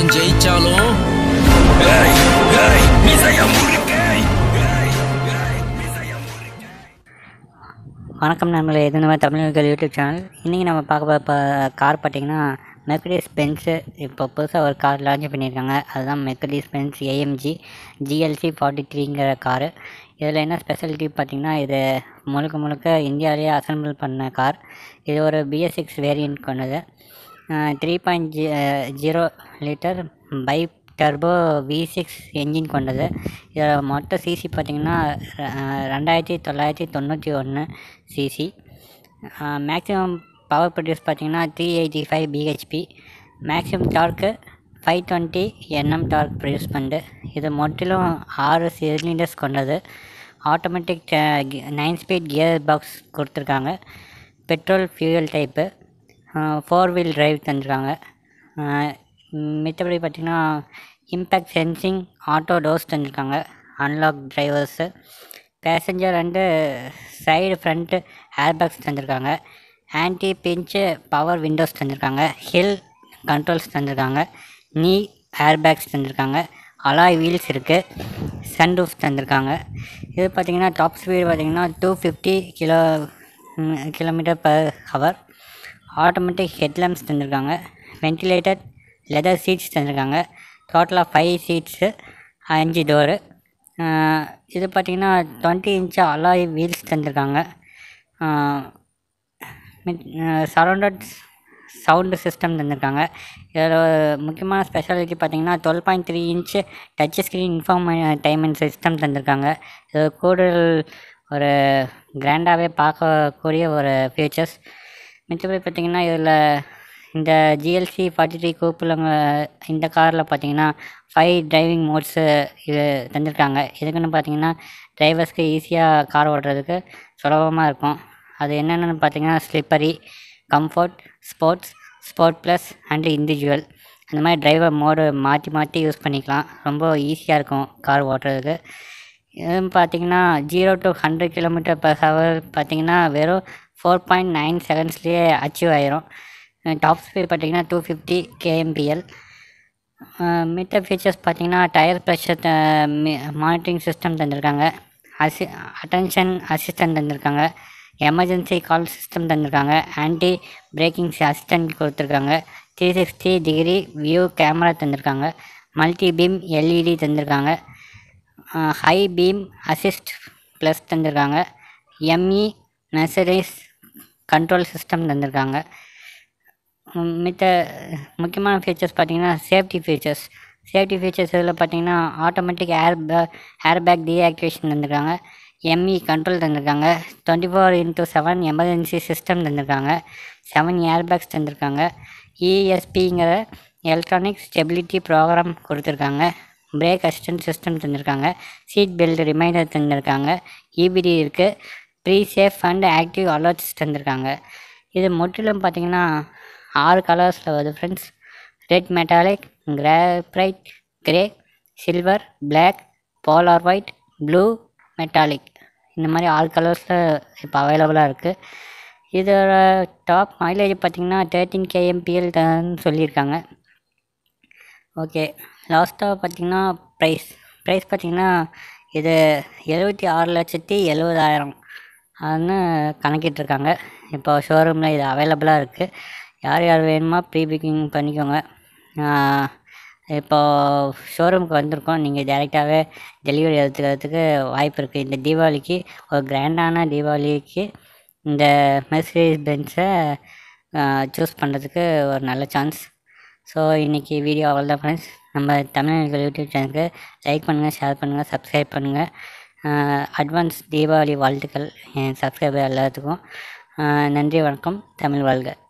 தோத்தாலும் ஜெயிச்சாலும் வணக்கம் நண்பர்களே இது நம்ம தமிழர்கள் யூடியூப் சேனல் இன்றைக்கி நம்ம பார்க்க போகிற இப்போ கார் பார்த்தீங்கன்னா மெக்கடிஸ் பென்ஸு இப்போ புதுசாக ஒரு கார் லான்ச் பண்ணியிருக்காங்க அதுதான் Mercedes Benz AMG GLC forty த்ரீங்கிற காரு இதில் என்ன ஸ்பெஷாலிட்டி பார்த்தீங்கன்னா இது முழுக்க முழுக்க இந்தியாவிலேயே அசம்பிள் பண்ண கார் இது ஒரு பிஎஸ் சிக்ஸ் வேரியன்ட் கொண்டது த்ரீ பாயிண்ட் ஜி zero litre bi turbo V six engine கொண்டது இதில் மொத்த சிசி பார்த்திங்கன்னா ரெண்டாயிரத்தி தொள்ளாயிரத்தி தொண்ணூற்றி ஒன்று சிசி மேக்ஸிமம் பவர் ப்ரொடியூஸ் பார்த்திங்கன்னா three eighty five BHP maximum torque five twenty NM torque produce பண்ணுது இது முற்றிலும் ஆறு சிலிண்டர்ஸ் கொண்டது automatic nine speed gear box கொடுத்துருக்காங்க petrol fuel type four wheel drive தந்துருக்காங்க மித்தபடி பார்த்திங்கன்னா இம்பேக்ட் சென்சிங் ஆட்டோ டோர்ஸ் தந்திருக்காங்க unlock drivers passenger and side front airbags தந்திருக்காங்க ஆன்டி பிஞ்சு பவர் விண்டோஸ் தந்திருக்காங்க ஹில் கண்ட்ரோல்ஸ் தந்திருக்காங்க நீ ஏர்பேக்ஸ் தந்திருக்காங்க அலாய் வீல்ஸ் இருக்குது சன்ரூஃப் தந்திருக்காங்க இது பார்த்திங்கன்னா டாப் ஸ்பீடு பார்த்திங்கன்னா two fifty kilo kilometre per hour automatic headlamps தந்திருக்காங்க வென்டிலேட்டட் லெதர் சீட்ஸ் தந்திருக்காங்க டோட்டலாக ஃபைவ் சீட்ஸு அஞ்சு டோரு இது பார்த்திங்கன்னா டுவெண்ட்டி இன்ச்சு அலாய் வீல்ஸ் தந்திருக்காங்க சரௌண்டட் சவுண்டு சிஸ்டம் தந்திருக்காங்க இதில் முக்கியமான ஸ்பெஷாலிட்டி பார்த்திங்கன்னா twelve point three inch touch screen infotainment system தந்திருக்காங்க இது கூடுதல் ஒரு கிராண்டாகவே பார்க்கக்கூடிய ஒரு ஃபியூச்சர்ஸ் மிச்சபடி பார்த்திங்கன்னா இதில் இந்த ஜிஎல்சி ஃபார்ட்டி த்ரீ கூப்பிடுங்க இந்த காரில் பார்த்தீங்கன்னா ஃபைவ் டிரைவிங் மோட்ஸு இது தந்திருக்காங்க எதுக்குன்னு பார்த்தீங்கன்னா டிரைவர்ஸ்க்கு ஈஸியாக கார் ஓட்டுறதுக்கு சுலபமாக இருக்கும் அது என்னென்னு பார்த்தீங்கன்னா slippery comfort sports sport plus and individual அந்த மாதிரி டிரைவர் மோடு மாற்றி மாற்றி யூஸ் பண்ணிக்கலாம் ரொம்ப ஈஸியாக இருக்கும் கார் ஓட்டுறதுக்கு இதுன்னு பார்த்தீங்கன்னா zero to hundred kilometre per hour பார்த்தீங்கன்னா வெறும் ஃபோர் பாயிண்ட் நைன் செகண்ட்ஸ்லேயே அச்சீவ் ஆயிரும் டாப் ஸ்பீட் பார்த்தீங்கன்னா டூ ஃபிஃப்டி கேஎம்பிஎல் மித்த ஃபீச்சர்ஸ் பார்த்தீங்கன்னா டயர் ப்ரெஷர் மானிட்டரிங் சிஸ்டம் தந்திருக்காங்க அசி அட்டென்ஷன் அசிஸ்டன்ட் தந்திருக்காங்க எமர்ஜென்சி கால் சிஸ்டம் தந்திருக்காங்க ஆன்டி பிரேக்கிங் அசிஸ்டன்ட் கொடுத்துருக்காங்க three sixty degree view camera தந்திருக்காங்க மல்டி பீம் எல்இடி தந்திருக்காங்க ஹை பீம் அசிஸ்ட் ப்ளஸ் தந்திருக்காங்க எம்இ நெசரிஸ் கண்ட்ரோல் சிஸ்டம் தந்திருக்காங்க மித்த முக்கியமான ஃபீச்சர்ஸ் பார்த்தீங்கன்னா சேஃப்டி ஃபீச்சர்ஸ் சேஃப்டி ஃபீச்சர்ஸ் இதில் பார்த்தீங்கன்னா ஆட்டோமேட்டிக் ஏர் பே ஏர் பேக் டீஆக்டிவேஷன் தந்திருக்காங்க எம்இ கண்ட்ரோல் தந்திருக்காங்க twenty four into seven emergency system தந்திருக்காங்க செவன் ஏர் பேக்ஸ் தந்திருக்காங்க இஎஸ்பிங்கிற எலக்ட்ரானிக் ஸ்டெபிலிட்டி ப்ரோக்ராம் கொடுத்துருக்காங்க பிரேக் அசிஸ்டன்ட் சிஸ்டம் தந்திருக்காங்க சீட் பெல்ட் ரிமைண்டர் தந்திருக்காங்க இபிடி இருக்குது pre safe and active alerts தந்திருக்காங்க இது முற்றிலும் பார்த்திங்கன்னா ஆறு கலர்ஸில் வருது friends red metallic graphite grey silver black polar white blue metallic இந்த மாதிரி ஆறு கலர்ஸில் இப்போ அவைலபிளாக இருக்குது இதோட டாப் மைலேஜ் பார்த்திங்கன்னா தேர்ட்டின் கேஎம்பிஎல் தான் சொல்லியிருக்காங்க ஓகே லாஸ்ட்டாக பார்த்திங்கன்னா ப்ரைஸ் ப்ரைஸ் பார்த்திங்கன்னா இது எழுபத்தி ஆறு லட்சத்தி எழுபதாயிரம் அதுன்னு கணக்கிட்டுருக்காங்க இப்போ ஷோரூமில் இது அவைலபிளாக இருக்குது யார் யார் வேணுமோ ப்ரீ புக்கிங் பண்ணிக்கோங்க இப்போது ஷோரூமுக்கு வந்திருக்கோம் நீங்கள் டேரெக்டாகவே டெலிவரி எடுத்துக்கிறதுக்கு வாய்ப்பு இருக்குது இந்த தீபாவளிக்கு ஒரு கிராண்டான தீபாவளிக்கு இந்த மெர்சிடிஸ் பென்ஸை சூஸ் பண்ணுறதுக்கு ஒரு நல்ல சான்ஸ் ஸோ இன்றைக்கி வீடியோ அவ்வளோதான் ஃப்ரெண்ட்ஸ் நம்ம தமிழர்கள் யூடியூப் சேனலுக்கு லைக் பண்ணுங்கள் ஷேர் பண்ணுங்கள் சப்ஸ்கிரைப் பண்ணுங்கள் அட்வான்ஸ் தீபாவளி வாழ்த்துக்கள் என் சப்ஸ்கிரைபர் எல்லாத்துக்கும் நன்றி வணக்கம் தமிழ் வாழ்க